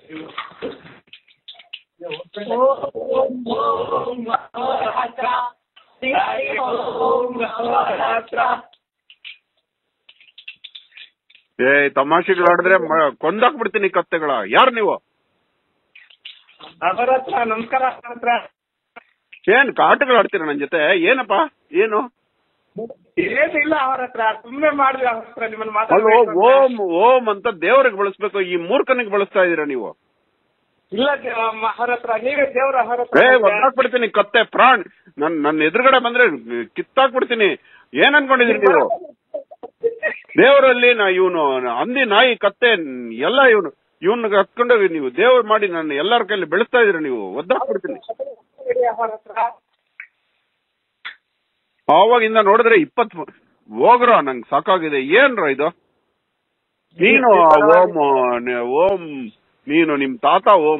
ಏ ತಮಾಷೆಗಳು ಆಡಿದ್ರೆ ಮ- ಕೊಂದಾಕ್ಬಿಡ್ತೀನಿ ಕತ್ತೆಗಳ ಯಾರು ನೀವು ಅವರ ಹತ್ರ ನಮಸ್ಕಾರ ಅವ್ರ ಹತ್ರ ಏನ್ ಕಾಟಗಳು ಆಡ್ತೀರ ನನ್ ಜೊತೆ ಏನಪ್ಪ ಏನು ಏನಿಲ್ಲ ಅವ್ರ ಹತ್ರ ಸುಮ್ನೆ ಮಾಡಿದ್ವಿ ಅವ್ರ ಹತ್ರ ನಿಮ್ಮನ್ನ ಅಲ್ವೋ ಮಾತಾಡ್ಬೇಕು ಅಂತ. ಓಂ ಓಂ ಅಂತ ದೇವ್ರಿಗೆ ಬಳಸ್ಬೇಕು ಈ ಮೂರ್ಖನಿಗೆ ಬಳಸ್ತಾ ಇದೀರ ನೀವು ಇಲ್ಲ ದೇ- ಮ- ಅವ್ರ ಹತ್ರ ನೀವೇ ದೇವ್ರ ಅವ್ರ ಹತ್ರ ಏ ಒದ್ದಾಕ್ಬಿಡ್ತೀನಿ ಕತ್ತೆ ಪ್ರಾಣ್ ನನ್ ನನ್ನ ಎದುರುಗಡೆ ಬಂದ್ರೆ ಕಿತ್ತಾಕ್ಬಿಡ್ತೀನಿ ಏನ್ ಅನ್ಕೊಂಡಿದೀರಿ ನೀವು ದೇವರಲ್ಲಿ ನಾ ಇವನು ಹಂದಿ ನಾಯಿ ಕತ್ತೆ ಎಲ್ಲ ಇವನು ಇವನ್ ಹತ್ಕೊಂಡೋಗಿ ನೀವು ದೇವ್ರು ಮಾಡಿ ನನ್ನ ಎಲ್ಲರ ಕೈಲಿ ಬೆಳೆಸ್ತಾ ಇದೀರ ನೀವು ಒದ್ದಾಕ್ಬಿಡ್ತೀನಿ ಅವ್ರ ಹತ್ರ ಆವಾಗಿಂದ ನೋಡಿದ್ರೆ ಇಪ್ಪತ್ ಹೋಗ್ರ ನಂಗ್ ಸಾಕಾಗಿದೆ ಏನ್ರ ಇದು ನೀನು ಓಂ ನೆ- ಓಂ ನೀನು ನಿಮ್ ತಾತ ಓಂ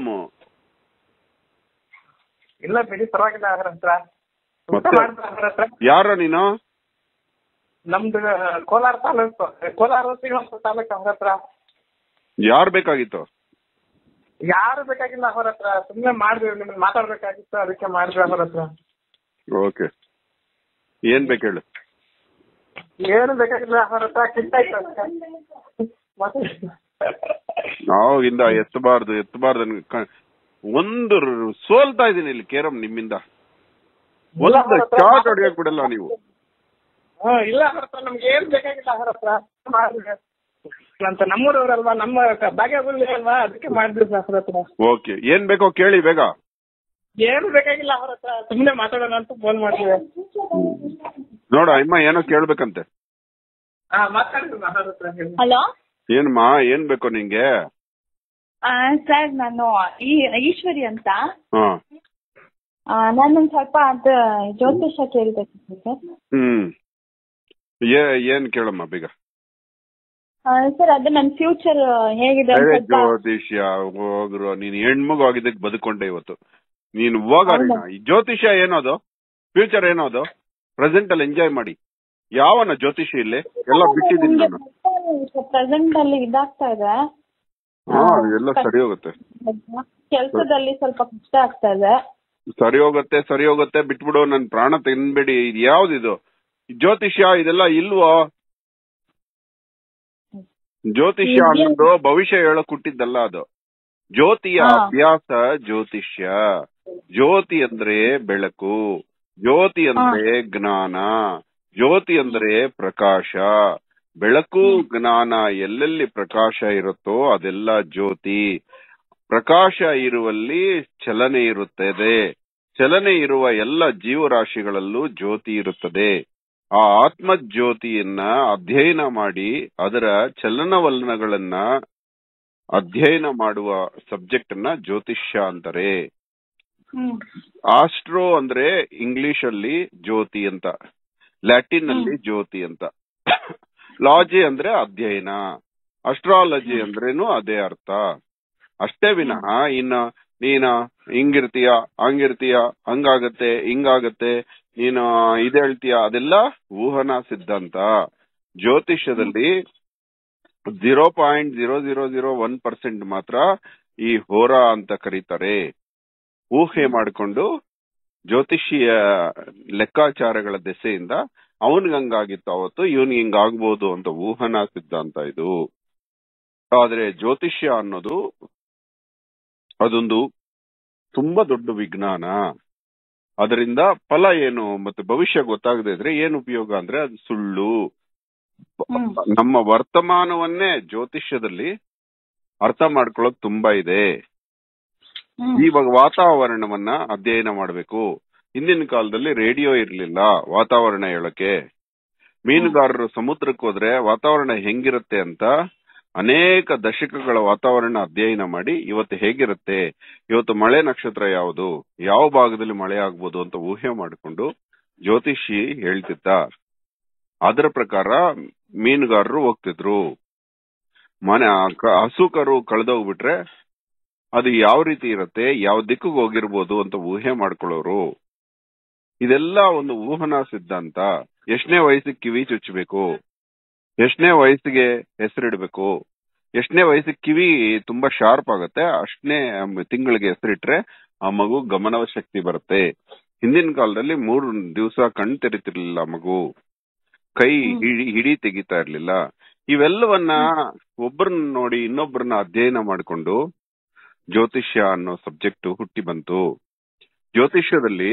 ಇಲ್ಲ ಬಿಡಿ ಪರವಾಗಿಲ್ಲ ಅವ್ರ ಹತ್ರ ಮತ್ತೆ? ಮಾಡಿದ್ರು ಅವ್ರ ಹತ್ರ ಯಾರ ನೀನು ನಮ್ದು ಕೋಲಾರ ತಾಲೂಕು ಕೋಲಾರ ಶ್ರೀನಿವಾಸ ತಾಲೂಕು ಅವ್ರ ಹತ್ರ ಯಾರ್ ಬೇಕಾಗಿತ್ತು ಯಾರು ಬೇಕಾಗಿಲ್ಲ ಅವ್ರ ಹತ್ರ ಸುಮ್ನೆ ಮಾಡಿದ್ವಿ ನಿಮ್ಮನ್ನ ಮಾತಾಡ್ಬೇಕಾಗಿತ್ತು ಅದಕ್ಕೆ ಮಾಡಿದ್ವಿ ಅವ್ರ ಹತ್ರ ಓಕೆ ಏನ್ ಬೇಕು ಹೇಳು ಏನು ಬೇಕಾಗಿಲ್ಲ ಅವ್ರ ಹತ್ರ ಕಿತ್ತಾಯ್ತು ಅಷ್ಟೇ. ಮತ್ತೆ ನಾವಿಂದ ಎತ್ತಬಾರ್ದು ಎತ್ತಬಾರ್ದು ಅನ್ಕ- ಕ- ಒಂದು ರ- ಸೋಲ್ತಾ ಇದೀನಿ ಇಲ್ಲಿ ಕೇರಂ ನಿಮ್ಮಿಂದ ಒಂದು ಚಾಟ್ ಹೊಡಿಯಕ್ ಬಿಡಲ್ಲ ನೀವು ಹಾ ಇಲ್ಲ ಅವ್ರ ಹತ್ರ ನಮ್ಗೆ ಏನ್ ಬೇಕಾಗಿಲ್ಲ ಅವ್ರ ಹತ್ರ ಮಾಡಿದ್ವಿ ಅಂತ ನಮ್ಮೂರವ್ರಲ್ವಾ ನಮ್ಮ ಬಾಗೇಗುಲ್ಲಿ ಅಲ್ವಾ ಅದಕ್ಕೆ ಮಾಡಿದ್ವಿ ಅವ್ರ ಹತ್ರ ಓಕೆ ಏನ್ ಬೇಕೋ ಕೇಳಿ ಬೇಗ ಏನು ಬೇಕಾಗಿಲ್ಲ ಅವ್ರ ಹತ್ರ ಸುಮ್ನೆ ಮಾತಾಡೋಣ ಅಂತ ಫೋನ್ ಮಾಡಿದ್ವಿ ನೋಡ ಅಮ್ಮ ಏನೋ ಕೇಳ್ಬೇಕಂತೆ ಹಾ ಮಾತಾಡಿದ್ವಿ ಅವ್ರ ಹತ್ರ ಹೇಳಿ. ಹಲೋ ಏನ್ಮಾ ಏನ್ ಬೇಕೋ ನಿಂಗೆ ಸರ್ ನಾನು ಈ ಈಶ್ವರಿ ಅಂತ ಹಾ ಆ, ನಾನೊಂದ್ ಸ್ವಲ್ಪ ಅದು ಜ್ಯೋತಿಷ ಕೇಳ್ಬೇಕಿತ್ತು ಸರ್ ಹ್ಮ್ ಏ ಏನ್ ಕೇಳಮ್ಮ ಬೇಗ ಆ, ಸರ್ ಅದು ನನ್ನ ಫ್ಯೂಚರ್ ಹೇಗಿದೆ ಅಂತ ಏ, ಸ್ವಲ್ಪ ಜ್ಯೋತಿಷ್ಯ ಹೋಗ್ರು ನೀನ್ ಹೆಣ್ಮಗು ಆಗಿದ್ದಕ್ಕೆ ಬದುಕೊಂಡೆ ಇವತ್ತು ನೀನು ಹೋಗಾರಿನ ಹೌದಾ? ಈ ಜ್ಯೋತಿಷ್ಯ ಏನೋದು ಫ್ಯೂಚರ್ ಏನೋದು ಪ್ರೆಸೆಂಟ್ ಅಲ್ಲಿ ಎಂಜಾಯ್ ಮಾಡಿ ಯಾವನ ಜ್ಯೋತಿಷ್ಯ ಇಲ್ಲಿ ಎಲ್ಲ ಬಿಟ್ಟಿದ್ದೀನಿ ನಾನು ಪ್ರೆಸೆಂಟ್ ಅಲ್ಲಿ ಇದಾಗ್ತಾ ಇದೆ ಹಾ ಎಲ್ಲ ಸರಿ ಹೋಗುತ್ತೆ ಕೆಲಸದಲ್ಲಿ ಸ್ವಲ್ಪ ಕಷ್ಟ ಆಗ್ತಾ ಇದೆ ಸರಿ ಹೋಗುತ್ತೆ ಸರಿ ಹೋಗುತ್ತೆ ಬಿಟ್ಬಿಡು ನನ್ ಪ್ರಾಣ ತಿನ್ಬೇಡಿ ಇದು ಯಾವ್ದಿದು ಜ್ಯೋತಿಷ್ಯ ಇದೆಲ್ಲ ಇಲ್ವೋ ಜ್ಯೋತಿಷ್ಯ ಇದೆ. ಅನ್ನೋದು ಭವಿಷ್ಯ ಹೇಳಕ್ ಹುಟ್ಟಿದ್ದಲ್ಲ ಅದು ಜ್ಯೋತಿಯ ಹಾ. ಅಭ್ಯಾಸ ಜ್ಯೋತಿಷ್ಯ ಜ್ಯೋತಿ ಅಂದ್ರೆ ಬೆಳಕು ಜ್ಯೋತಿ ಅಂದ್ರೆ ಜ್ಞಾನ ಜ್ಯೋತಿ ಅಂದ್ರೆ ಪ್ರಕಾಶ ಬೆಳಕು ಜ್ಞಾನ ಎಲ್ಲೆಲ್ಲಿ ಪ್ರಕಾಶ ಇರುತ್ತೋ ಅದೆಲ್ಲ ಜ್ಯೋತಿ ಪ್ರಕಾಶ ಇರುವಲ್ಲಿ ಚಲನೆ ಇರುತ್ತದೆ ಚಲನೆ ಇರುವ ಎಲ್ಲ ಜೀವರಾಶಿಗಳಲ್ಲೂ ಜ್ಯೋತಿ ಇರುತ್ತದೆ ಆ ಆತ್ಮ ಜ್ಯೋತಿಯನ್ನ ಅಧ್ಯಯನ ಮಾಡಿ ಅದರ ಚಲನವಲನಗಳನ್ನ ಅಧ್ಯಯನ ಮಾಡುವ ಸಬ್ಜೆಕ್ಟ್ ಅನ್ನ ಜ್ಯೋತಿಷ್ಯ ಅಂತಾರೆ ಹ್ಮ್ ಆಸ್ಟ್ರೋ ಅಂದ್ರೆ ಇಂಗ್ಲಿಷ್ ಅಲ್ಲಿ ಜ್ಯೋತಿ ಅಂತ ಲ್ಯಾಟಿನ್ ಅಲ್ಲಿ ಜ್ಯೋತಿ ಅಂತ ಲಾಜಿ ಅಂದ್ರೆ ಅಧ್ಯಯನ ಅಸ್ಟ್ರಾಲಜಿ ಅಂದ್ರೇನು ಅದೇ ಅರ್ಥ ಅಷ್ಟೇ ವಿನಃ ಇನ್ನ ನೀನ ಹಿಂಗಿರ್ತೀಯ ಹಂಗಿರ್ತೀಯ ಹಂಗಾಗತ್ತೆ ಹಿಂಗಾಗತ್ತೆ ನೀನು ಇದ್ ಹೇಳ್ತೀಯ ಅದೆಲ್ಲ ಊಹನಾ ಸಿದ್ಧಾಂತ ಜ್ಯೋತಿಷ್ಯದಲ್ಲಿ zero point zero zero zero one percent ಮಾತ್ರ ಈ ಹೋರಾ ಅಂತ ಕರೀತಾರೆ ಊಹೆ ಮಾಡಿಕೊಂಡು ಜ್ಯೋತಿಷಿಯ ಲೆಕ್ಕಾಚಾರಗಳ ದೆಸೆಯಿಂದ ಅವನ್ಗೆ ಹಂಗಾಗಿತ್ತು ಅವತ್ತು ಇವನ್ಗೆ ಹಿಂಗಾಗ್ಬೋದು ಅಂತ ಊಹನಾ ಸಿದ್ಧಾಂತ ಇದು ಆದ್ರೆ ಜ್ಯೋತಿಷ್ಯ ಅನ್ನೋದು ಅದೊಂದು ತುಂಬಾ ದೊಡ್ಡ ವಿಜ್ಞಾನ ಅದರಿಂದ ಫಲ ಏನು ಮತ್ತೆ ಭವಿಷ್ಯ ಗೊತ್ತಾಗದೇ ಇದ್ರೆ ಏನು ಉಪಯೋಗ ಅಂದ್ರೆ ಅದು ಸುಳ್ಳು ಹ್ಮ್. ನಮ್ಮ ವರ್ತಮಾನವನ್ನೇ ಜ್ಯೋತಿಷ್ಯದಲ್ಲಿ ಅರ್ಥ ಮಾಡ್ಕೊಳ್ಳೋದು ತುಂಬಾ ಇದೆ ಹ್ಮ್ ಇವಾಗ ವಾತಾವರಣವನ್ನ ಅಧ್ಯಯನ ಮಾಡಬೇಕು ಹಿಂದಿನ ಕಾಲದಲ್ಲಿ ರೇಡಿಯೋ ಇರ್ಲಿಲ್ಲ ವಾತಾವರಣ ಹೇಳಕ್ಕೆ ಮೀನುಗಾರರು ಸಮುದ್ರಕ್ಕೆ ಹೋದ್ರೆ ವಾತಾವರಣ ಹೆಂಗಿರುತ್ತೆ ಅಂತ ಅನೇಕ ದಶಕಗಳ ವಾತಾವರಣ ಅಧ್ಯಯನ ಮಾಡಿ ಇವತ್ತು ಹೇಗಿರುತ್ತೆ ಇವತ್ತು ಮಳೆ ನಕ್ಷತ್ರ ಯಾವುದು ಯಾವ ಭಾಗದಲ್ಲಿ ಮಳೆ ಆಗ್ಬೋದು ಅಂತ ಊಹೆ ಮಾಡಿಕೊಂಡು ಜ್ಯೋತಿಷಿ ಹೇಳ್ತಿದ್ದ ಅದರ ಪ್ರಕಾರ ಮೀನುಗಾರರು ಹೋಗ್ತಿದ್ರು ಮನೆ ಕ- ಹಸು ಕರು ಕಳೆದೋಗ್ಬಿಟ್ರೆ ಅದು ಯಾವ ರೀತಿ ಇರುತ್ತೆ ಯಾವ ದಿಕ್ಕಿಗೆ ಹೋಗಿರ್ಬೋದು ಅಂತ ಊಹೆ ಮಾಡ್ಕೊಳ್ಳೋರು ಇದೆಲ್ಲ ಒಂದು ಊಹನಾ ಸಿದ್ಧಾಂತ ಎಷ್ಟನೇ ವಯಸ್ಸಿಗೆ ಕಿವಿ ಚುಚ್ಚಬೇಕು ಎಷ್ಟನೇ ವಯಸ್ಸಿಗೆ ಹೆಸರಿಡ್ಬೇಕು ಎಷ್ಟನೇ ವಯಸ್ಸಿಗೆ ಕಿವಿ ತುಂಬಾ ಶಾರ್ಪ್ ಆಗುತ್ತೆ ಅಷ್ಟನೇ ತಿಂಗಳಿಗೆ ಹೆಸರಿಟ್ರೆ ಆ ಮಗು ಗಮನ ಶಕ್ತಿ ಬರುತ್ತೆ ಹಿಂದಿನ ಕಾಲದಲ್ಲಿ ಮೂರು ದಿವಸ ಕಣ್ ತೆರಿತಿರ್ಲಿಲ್ಲ ಆ ಮಗು ಕೈ ಹಿಡಿ ಹಿಡಿ ತೆಗಿತಾ ಇರ್ಲಿಲ್ಲ ಇವೆಲ್ಲವನ್ನ ಒಬ್ಬರನ್ನ ನೋಡಿ ಇನ್ನೊಬ್ಬರನ್ನ ಅಧ್ಯಯನ ಮಾಡಿಕೊಂಡು ಜ್ಯೋತಿಷ್ಯ ಅನ್ನೋ ಸಬ್ಜೆಕ್ಟ್ ಹುಟ್ಟಿ ಬಂತು ಜ್ಯೋತಿಷ್ಯದಲ್ಲಿ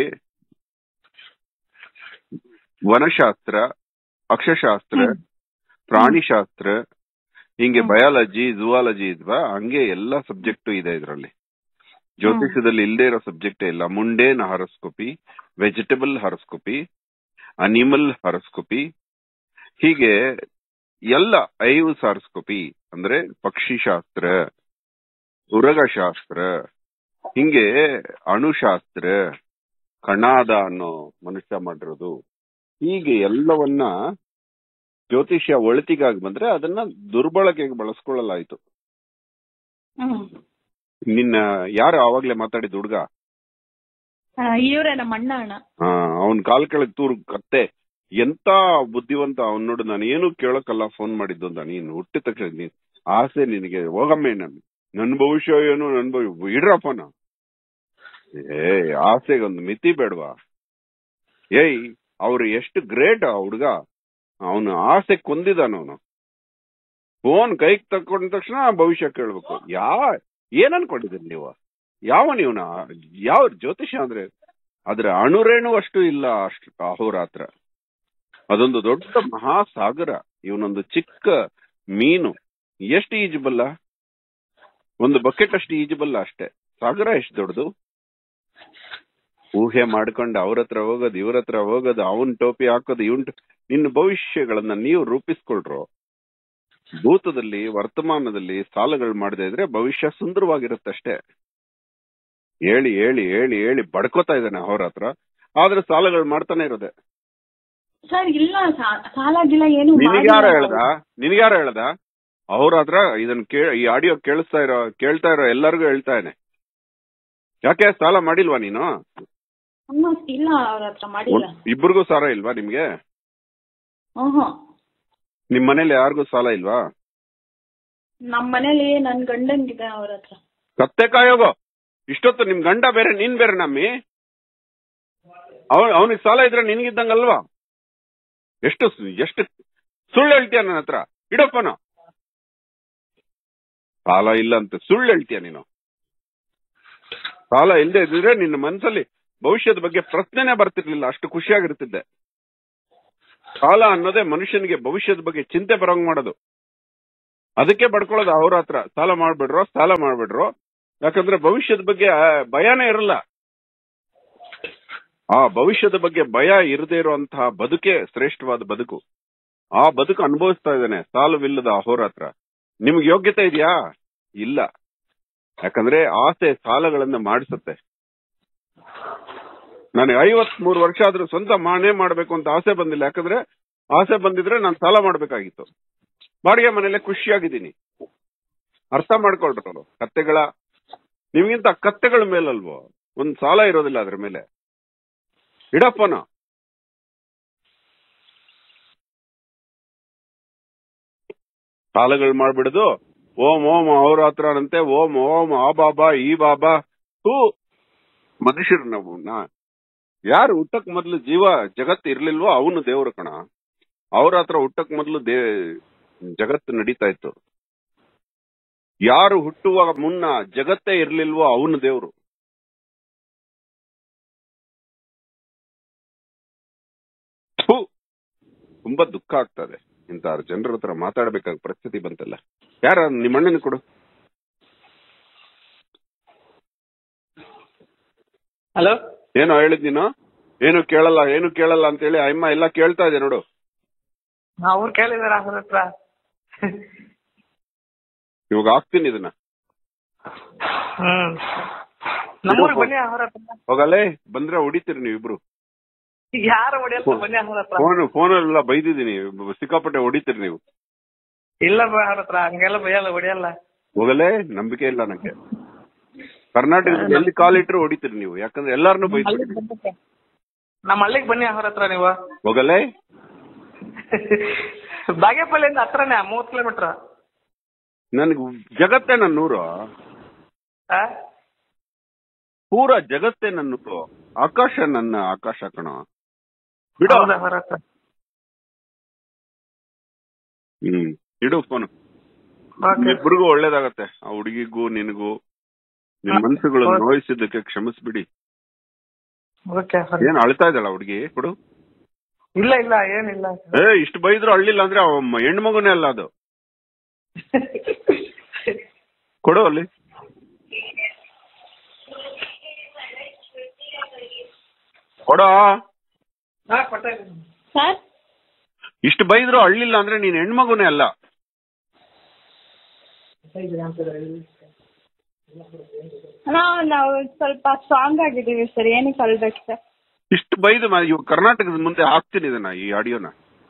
ವನಶಾಸ್ತ್ರ ಅಕ್ಷಶಾಸ್ತ್ರ ಪ್ರಾಣಿಶಾಸ್ತ್ರ ಹಿಂಗೆ ಬಯಾಲಜಿ ಜುವಾಲಜಿ ಇದ್ವಾ ಹಂಗೆ ಎಲ್ಲಾ ಸಬ್ಜೆಕ್ಟ್ ಇದೆ ಇದರಲ್ಲಿ ಜ್ಯೋತಿಷ್ಯದಲ್ಲಿ ಇಲ್ಲದೆ ಇರೋ ಸಬ್ಜೆಕ್ಟ್ ಇಲ್ಲ ಮುಂಡೇನ್ ಹಾರೋಸ್ಕೋಪಿ ವೆಜಿಟಬಲ್ ಹಾರೋಸ್ಕೋಪಿ ಅನಿಮಲ್ ಹಾರೋಸ್ಕೋಪಿ ಹೀಗೆ ಎಲ್ಲ ಐವ್ ಸಾರ್ಸ್ಕೋಪಿ ಅಂದ್ರೆ ಪಕ್ಷಿಶಾಸ್ತ್ರ ಉರಗಶಾಸ್ತ್ರ ಹಿಂಗೆ ಅಣುಶಾಸ್ತ್ರ ಕಣಾದ ಅನ್ನೋ ಮನುಷ್ಯ ಮಾಡಿರೋದು ಹೀಗೆ ಎಲ್ಲವನ್ನ ಜ್ಯೋತಿಷ್ಯ ಒಳತಿಗಾಗಿ ಬಂದ್ರೆ ಅದನ್ನ ದುರ್ಬಳಕೆಗೆ ಬಳಸ್ಕೊಳ್ಳಲಾಯ್ತು ಹ್ಮ್ ನಿನ್ನ ಯಾರು ಆವಾಗ್ಲೇ ಮಾತಾಡಿದ ಹುಡ್ಗ ಇವ್ರೆ ನಮ್ಮ ಅಣ್ಣ ಅಣ್ಣ ಅವನ್ ಕಾಲ್ ಕೆಳಗ್ ತೂರ್ ಕತ್ತೆ ಎಂತ ಬುದ್ಧಿವಂತ ಅವ್ನ್ ನೋಡು ನಾನು ಏನು ಕೇಳಕ್ಕಲ್ಲ ಫೋನ್ ಮಾಡಿದ್ದು ಅಂತ ನೀನು ಹುಟ್ಟಿದ ತಕ್ಷಣ ನೀನ್ ಆಸೆ ನಿನಗೆ ಹೋಗಮ್ಮೆ ನನ್ ನನ್ ಭವಿಷ್ಯ ಏನು ನನ್ ಭವಿಷ್ಯ ಇಡ್ರಪ್ಪನ ಏ ಆಸೆಗೆ ಒಂದು ಮಿತಿ ಬೇಡವಾ ಏಯ್ ಅವ್ರು ಎಷ್ಟು ಗ್ರೇಟ್ ಆ ಹುಡ್ಗ ಅವನು ಆಸೆ ಕೊಂದಿದಾನ ಅವನು ಫೋನ್ ಕೈಗ್ ತಕೊಂಡ ತಕ್ಷಣ ಭವಿಷ್ಯ ಕೇಳ್ಬೇಕು ಯಾ ಏನ್ ಅನ್ಕೊಂಡಿದ್ದೀರಿ ನೀವು ಯಾವ ನೀವ್ನ ಯಾವ ಜ್ಯೋತಿಷ ಅಂದ್ರೆ ಆದ್ರೆ ಅಣುರೇಣು ಅಷ್ಟು ಇಲ್ಲ ಅಷ್ಟು ಅಹೋರಾತ್ರ ಅದೊಂದು ದೊಡ್ಡ ಮಹಾಸಾಗರ ಇವನೊಂದು ಚಿಕ್ಕ ಮೀನು ಎಷ್ಟು ಈಜಬಲ್ಲ ಒಂದು ಬಕೆಟ್ ಅಷ್ಟು ಈಜಬಲ್ಲ ಅಷ್ಟೇ ಸಾಗರ ಎಷ್ಟು ದೊಡ್ಡದು ಊಹೆ ಮಾಡ್ಕೊಂಡು ಅವ್ರ ಹತ್ರ ಹೋಗೋದು ಇವ್ರ ಹತ್ರ ಹೋಗೋದು ಅವನ್ ಟೋಪಿ ಹಾಕೋದು ಇವನ್ ನಿನ್ನ ಭವಿಷ್ಯಗಳನ್ನ ನೀವು ರೂಪಿಸ್ಕೊಳ್ರೋ ಭೂತದಲ್ಲಿ ವರ್ತಮಾನದಲ್ಲಿ ಸಾಲಗಳು ಮಾಡದೇ ಇದ್ರೆ ಭವಿಷ್ಯ ಸುಂದರವಾಗಿರುತ್ತಷ್ಟೇ ಹೇಳಿ ಹೇಳಿ ಹೇಳಿ ಹೇಳಿ ಬಡ್ಕೋತಾ ಇದ್ದಾನೆ ಅವ್ರ ಹತ್ರ ಆದ್ರೆ ಸಾಲಗಳು ಮಾಡ್ತಾನೆ ಇರೋದೆ ಸರ್ ಇಲ್ಲ ಸಾ- ಸಾಲ ಗಿಲ ಏನು ನಿನಗ್ಯಾರ ಮಾಡಿಲ್ಲ ಹೇಳ್ದ ನಿನಗ್ಯಾರ ಹೇಳ್ದ ಅವ್ರ ಹತ್ರ ಇದನ್ನ ಕೇಳ ಈ ಆಡಿಯೋ ಕೇಳಿಸ್ತಾ ಇರೋ ಕೇಳ್ತಾ ಇರೋ ಎಲ್ಲರಿಗೂ ಹೇಳ್ತಾನೆ ಯಾಕೆ ಸಾಲ ಮಾಡಿಲ್ವಾ ನೀನು ಅಮ್ಮ, ಇಲ್ಲ ಅವ್ರ ಹತ್ರ ಮಾಡಿಲ್ಲ ಇಬ್ರಿಗೂ ಸಾಲ ಇಲ್ವಾ ನಿಮ್ಗೆ ಹ್ಮ್ ನಿಮ್ ಮನೇಲಿ ಯಾರಿಗೂ ಸಾಲ ಇಲ್ವಾ ನಮ್ ಮನೇಲಿ ನನ್ ಗಂಡಂಗಿದೆ ಅವ್ರ ಹತ್ರ ಕತ್ತೆ ಕಾಯೋಗೋ ಇಷ್ಟೊತ್ತು ನಿಮ್ ಗಂಡ ಬೇರೆ ನೀನ್ ಬೇರೆ ನಮ್ಮಿ ಅವನ್ ಅವನಿಗೆ ಸಾಲ ಇದ್ರೆ ನಿನ್ಗಿದ್ದಂಗಲ್ವಾ ಎಷ್ಟು ಸು- ಎಷ್ಟು ಸುಳ್ಳು ಹೇಳ್ತೀಯ ನನ್ನ ಹತ್ರ ಇಡಪ್ಪನ ಸಾಲ ಇಲ್ಲ ಅಂತ ಸುಳ್ಳು ಹೇಳ್ತೀಯ ನೀನು ಸಾಲ ಇಲ್ಲದೆ ಇದ್ರೆ ನಿನ್ನ ಮನಸ್ಸಲ್ಲಿ ಭವಿಷ್ಯದ ಬಗ್ಗೆ ಪ್ರಶ್ನೆನೇ ಬರ್ತಿರ್ಲಿಲ್ಲ ಅಷ್ಟು ಖುಷಿಯಾಗಿರ್ತಿದ್ದೆ ಸಾಲ ಅನ್ನೋದೇ ಮನುಷ್ಯನಿಗೆ ಭವಿಷ್ಯದ ಬಗ್ಗೆ ಚಿಂತೆ ಬರೋಂಗ್ ಮಾಡೋದು ಅದಕ್ಕೆ ಬಡ್ಕೊಳ್ಳೋದು ಅವ್ರ ಹತ್ರ ಸಾಲ ಮಾಡ್ಬಿಡ್ರೋ ಸಾಲ ಮಾಡ್ಬಿಡ್ರೋ ಯಾಕಂದ್ರೆ ಭವಿಷ್ಯದ ಬಗ್ಗೆ ಆ, ಭಯನೇ ಇರಲ್ಲ ಆ ಭವಿಷ್ಯದ ಬಗ್ಗೆ ಭಯ ಇರದೇ ಇರುವಂತಹ ಬದುಕೆ ಶ್ರೇಷ್ಠವಾದ ಬದುಕು ಆ ಬದುಕು ಅನುಭವಿಸ್ತಾ ಇದ್ದಾನೆ ಸಾಲವಿಲ್ಲದ ಅಹೋರಾತ್ರ ನಿಮ್ಗೆ ಯೋಗ್ಯತೆ ಇದೆಯಾ ಇಲ್ಲ ಯಾಕಂದ್ರೆ ಆಸೆ ಸಾಲಗಳನ್ನ ಮಾಡಿಸುತ್ತೆ ನನಗೆ ಐವತ್ ಮೂರು ವರ್ಷ ಆದ್ರೂ ಸ್ವಂತ ಮನೆ ಮಾಡ್ಬೇಕು ಅಂತ ಆಸೆ ಬಂದಿಲ್ಲ ಯಾಕಂದ್ರೆ ಆಸೆ ಬಂದಿದ್ರೆ ನಾನು ಸಾಲ ಮಾಡ್ಬೇಕಾಗಿತ್ತು ಬಾಡಿಗೆ ಮನೇಲೆ ಖುಷಿಯಾಗಿದ್ದೀನಿ ಅರ್ಥ ಮಾಡ್ಕೊಳ್ಬೇಕು ಕತ್ತೆಗಳ ನಿಮ್ಗಿಂತ ಕತ್ತೆಗಳ ಮೇಲಲ್ವೋ ಒಂದ್ ಸಾಲ ಇರೋದಿಲ್ಲ ಅದ್ರ ಮೇಲೆ ಇಡಪ್ಪನ ಸಾಲಗಳು ಮಾಡ್ಬಿಡುದು ಓಂ ಓಂ ಅವ್ರ ಹತ್ರನಂತೆ ಓಂ ಓಂ ಆ ಬಾಬಾ ಈ ಬಾಬಾ ಹೂ ಮನುಷ್ಯರು ನಾವು ನಾ- ಯಾರು ಹುಟ್ಟಕ್ ಮೊದ್ಲು ಜೀವ ಜಗತ್ತು ಇರ್ಲಿಲ್ವೋ ಅವನು ದೇವ್ರ ಕಣ ಅವ್ರ ಹತ್ರ ಹುಟ್ಟಕ್ ಮೊದ್ಲು ದೇ ಜಗತ್ತು ನಡೀತಾ ಇತ್ತು ಯಾರು ಹುಟ್ಟುವ ಮುನ್ನ ಜಗತ್ತೇ ಇರ್ಲಿಲ್ವೋ ಅವನು ದೇವ್ರು ಥು, ತುಂಬಾ ದುಃಖ ಆಗ್ತದೆ ಇಂತ ಜನರ ಹತ್ರ ಮಾತಾಡ್ಬೇಕಾದ ಪರಿಸ್ಥಿತಿ ಬಂತಲ್ಲ ಯಾರ ನಿಮ್ಮ ಅಣ್ಣನ ಕೊಡು ಹಲೋ ಏನೋ ಹೇಳಿದ್ ನೀನು ಏನು ಕೇಳಲ್ಲ ಏನು ಕೇಳಲ್ಲ ಅಂತ ಹೇಳಿ ಅಮ್ಮ ಎಲ್ಲ ಕೇಳ್ತಾ ಇದೆ ನೋಡು ಅವ್ರು ಕೇಳಿದಾರ ಅವ್ರ ಹತ್ರ ಇವಾಗ ಹಾಕ್ತೀನಿ ಇದನ್ನ ಹ್ಮ್ ನಮ್ಮೂರ್ ಬನ್ನಿ ಅವ್ರ ಹತ್ರ ಹೋಗಲ್ಲೇ ಬಂದ್ರೆ ಹೊಡಿತೀರಿ ನೀವಿಬ್ರು ಯಾರು ಹೊಡಿಯಲ್ಲ ಬನ್ನಿ ಅವ್ರ ಹತ್ರ ಫೋನ್ ಫೋನಲ್ಲೆಲ್ಲ ಬೈದಿದ್ದೀನಿ ಸಿಕ್ಕಾಪಟ್ಟೆ ಹೊಡಿತೀರಿ ನೀವು ಇಲ್ಲ ಬಾ ಅವ್ರ ಹತ್ರ ಹಂಗೆಲ್ಲ ಬೈಯಲ್ಲ ಹೊಡಿಯಲ್ಲ ಹೋಗಲೇ ನಂಬಿಕೆ ಇಲ್ಲ ನಂಗೆ ಕರ್ನಾಟಕದಲ್ಲಿ ಎಲ್ಲಿ ಕಾಲಿಟ್ರು ಹೊಡಿತೀರಿ ನೀವು ಯಾಕಂದ್ರೆ ಎಲ್ಲಾರನು ಬೈತೀರಿ ನಮ್ಮ ಹಳ್ಳಿಗೆ ಬನ್ನಿ ಅವ್ರ ಹತ್ರ ನೀವು ನನಗೆ ಜಗತ್ತೇ ನನ್ನೂರು ಆ? ಪೂರ ಜಗತ್ತೇ ನನ್ನೂರು ಆಕಾಶ ನನ್ನ ಆಕಾಶ ಕಣ ಬಿಡು ಹೌದಾ ಭರತ್ ಹ್ಮ್ ಇಡು ಫೋನ್ ಓಕೆ ಇಬ್ರಿಗೂ ಒಳ್ಳೇದಾಗತ್ತೆ ಆ ಹುಡುಗಿಗೂ ನಿನಗೂ ನಿಮ್ ಹಾ. ಮನ್ಸುಗಳು ಓಕೆ. ನೋಯಿಸಿದ್ದಕ್ಕೆ ಕ್ಷಮಿಸ್ಬಿಡಿ ಓಕೆ ಏನ್ ಅಳ್ತಾ ಇದ್ದಾಳ ಹುಡುಗಿ ಕೊಡು ಇಲ್ಲ ಇಲ್ಲ ಏನಿಲ್ಲ ಏ ಇಷ್ಟು ಬೈದ್ರು ಅಳ್ಳಿಲ್ಲ ಅಂದ್ರೆ ಅವ ಹೆಣ್ಮಗುನೇ ಅಲ್ಲ ಅದು ಕೊಡು ಅಲ್ಲಿ ಕೊಡೋ ಹಾ ಕೊಡ್ತಾ ಇದ್ದೀನಿ ಸರ್ ಇಷ್ಟು ಬೈದ್ರು ಅಳ್ಳಿಲ್ಲ ಅಂದ್ರೆ ನೀನ್ ಹೆಣ್ಮಗುನೇ ಅಲ್ಲ ನಾವು ನಾವು ಸ್ವಲ್ಪ ಸ್ಟ್ರಾಂಗ್ ಆಗಿದ್ದೀವಿ ಸರ್ ಏನಕ್ಕೆ ಅಳ್ಬೇಕು ಸರ್ ಇಷ್ಟು ಬೈದು ಮ- ಇವ್ ಕರ್ನಾಟಕದ ಮುಂದೆ ಹಾಕ್ತೀನಿ ಇದನ್ನ ಈ ಆಡಿಯೋನ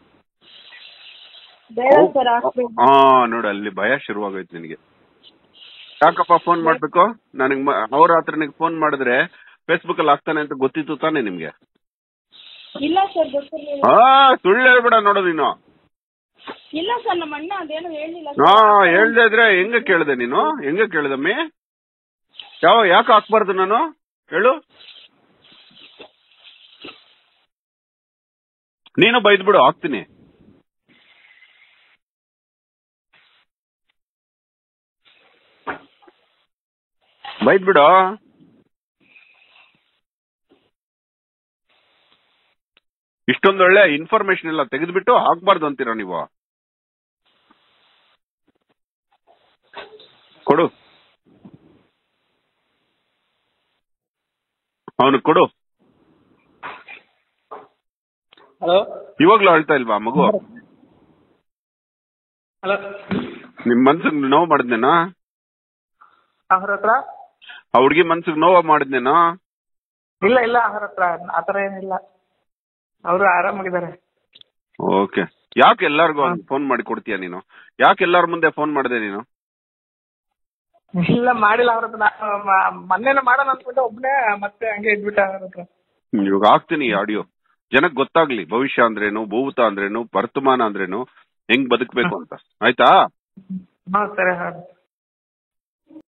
ಬೇಡ ಸರ್ ಹಾಕ್ಬೇಕು ಹಾ ನೋಡು ಅಲ್ಲಿ ಭಯ ಶುರುವಾಗೋಯ್ತು ನಿನಗೆ ಯಾಕಪ್ಪ ಫೋನ್ ಮಾಡ್ಬೇಕು ನನಗ್ ಅವ್ರ ಹತ್ರ ನಿನಗೆ ಫೋನ್ ಮಾಡಿದ್ರೆ ಫೇಸ್ಬುಕ್ ಅಲ್ಲಿ ಹಾಕ್ತಾನೆ ಅಂತ ಗೊತ್ತಿತ್ತು ತಾನೆ ನಿಮ್ಗೆ ಇಲ್ಲ ಸರ್ ಗೊತ್ತಿರ್ಲಿಲ್ಲ ಹಾ ಸುಳ್ಳು ಹೇಳ್ಬೇಡ ನೋಡು ನೀನು ಇಲ್ಲ ಸರ್ ನಮ್ಮ ಅಣ್ಣ ಅದೇನು ಹೇಳಿಲ್ಲ ಹಾ ಸರ್. ಹೇಳ್ದೆ ಇದ್ರೆ ಹೆಂಗ ಕೇಳ್ದೆ ನೀನು ಹೆಂಗ ಕೇಳ್ದಮ್ಮಿ ಯಾವ ಯಾಕೆ ಹಾಕ್ಬಾರ್ದು ನಾನು ಹೇಳು ನೀನು ಬೈದ್ಬಿಡು ಹಾಕ್ತೀನಿ ಬೈದ್ಬಿಡು ಇಷ್ಟೊಂದೊಳ್ಳೆ ಇನ್ಫಾರ್ಮೇಶನ್ ಎಲ್ಲ ತೆಗೆದ್ಬಿಟ್ಟು ಹಾಕ್ಬಾರ್ದು ಅಂತೀರಾ ನೀವು ಕೊಡು ಅವನು ಕೊಡು ಹಲೋ ಇವಾಗ್ಲೂ ಅಳ್ತಾ ಇಲ್ವಾ ಮಗು ಹಲೋ ನಿಮ್ ಮನ್ಸಿಗೆ ನೋವು ಮಾಡಿದ್ನೇನಾ ಅವ್ರ ಹತ್ರ ಆ ಹುಡ್ಗಿ ಮನ್ಸಿಗೆ ನೋವು ಮಾಡಿದ್ನೇನಾ ಇಲ್ಲ ಇಲ್ಲ ಅವ್ರ ಹತ್ರ ಆತರ ಏನಿಲ್ಲ ಅವರು ಆರಾಮಾಗಿದ್ದಾರೆ ಓಕೆ ಯಾಕೆ ಎಲ್ಲಾರ್ಗು ಫೋನ್ ಮಾಡಿ ಕೊಡ್ತೀಯ ನೀನು ಯಾಕೆ ಎಲ್ಲಾರ ಮುಂದೆ ಫೋನ್ ಮಾಡಿದೆ ನೀನು ಇಲ್ಲ ಮಾಡಿಲ್ಲ ಅವ್ರ ಹತ್ರ ನಾನು ಮ- ಮೊನ್ನೆನೇ ಮಾಡೋಣ ಅಂದ್ಬಿಟ್ಟು ಒಬ್ನೇ ಮತ್ತೆ ಹಂಗೆ ಇದ್ಬಿಟ್ಟೆ ಅವ್ರ ಹತ್ರ ಇವಾಗ ಹಾಕ್ತೀನಿ ಈ ಆಡಿಯೋ ಜನಕ್ ಗೊತ್ತಾಗ್ಲಿ ಭವಿಷ್ಯ ಅಂದ್ರೇನು ಭೂತ ಅಂದ್ರೇನು ವರ್ತಮಾನ ಅಂದ್ರೇನು ಹೆಂಗ್ ಬದುಕ್ಬೇಕು ಅಂತ ಆಯ್ತಾ ಹಾ ಸರಿ ಹಾಂ